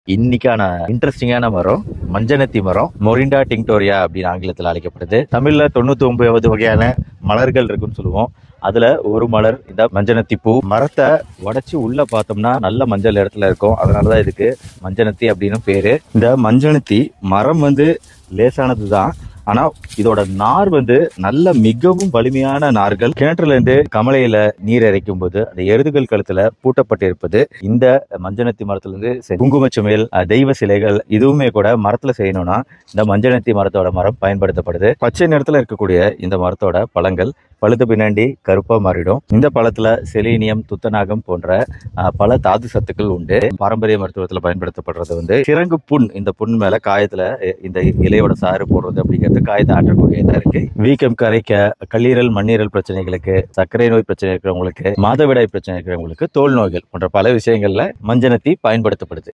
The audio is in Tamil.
இன்னைக்கான இன்ட்ரெஸ்டிங்கான மரம் மஞ்சனத்தி மரம் மொரிண்டா டிங்டோரியா அப்படின்னு ஆங்கிலத்தில் அழைக்கப்படுது தமிழ்ல தொண்ணூத்தி ஒன்பது வகையான மலர்கள் இருக்குன்னு சொல்லுவோம் அதுல ஒரு மலர் இந்த மஞ்சனத்தி பூ மரத்தை உடைச்சு உள்ள பார்த்தோம்னா நல்ல மஞ்சள் இடத்துல இருக்கும் அதனாலதான் இதுக்கு மஞ்சனத்தி அப்படின்னு பேரு இந்த மஞ்சனத்தி மரம் வந்து லேசானது தான் ஆனா இதோட நார் வந்து நல்ல மிகவும் வலிமையான நார்கள் கிணற்றுல இருந்து கமலையில நீர் இறைக்கும் போது அந்த எருதுகள் கழுத்துல பூட்டப்பட்டிருப்பது இந்த மஞ்சனத்தி மரத்துல இருந்து செ- குங்குமச்சுமேல் அஹ், தெய்வ சிலைகள் இதுவுமே கூட மரத்துல செய்யணும்னா இந்த மஞ்சனத்தி மரத்தோட மரம் பயன்படுத்தப்படுது பச்சை நிறத்துல இருக்கக்கூடிய இந்த மரத்தோட பழங்கள் பழுது பின்னாடி கருப்பா மாறிடும் இந்த பழத்துல செலீனியம் துத்தநாகம் போன்ற அஹ், பல தாது சத்துக்கள் உண்டு பாரம்பரிய மருத்துவத்துல பயன்படுத்தப்படுறது வந்து சிறங்கு புண் இந்த புண் மேல காயத்துல அஹ், இந்த இலையோட சாறு போடுறது அப்படிங்கிறது காயத்தை ஆற்றக்கூடியதா இருக்கு வீக்கம் கரைக்க கல்லீரல் மண்ணீரல் பிரச்சனைகளுக்கு சர்க்கரை நோய் பிரச்சனை இருக்கிறவங்களுக்கு மாதவிடாய் பிரச்சனை இருக்கிறவங்களுக்கு தோல் நோய்கள் போன்ற பல விஷயங்கள்ல மஞ்சனத்தி பயன்படுத்தப்படுது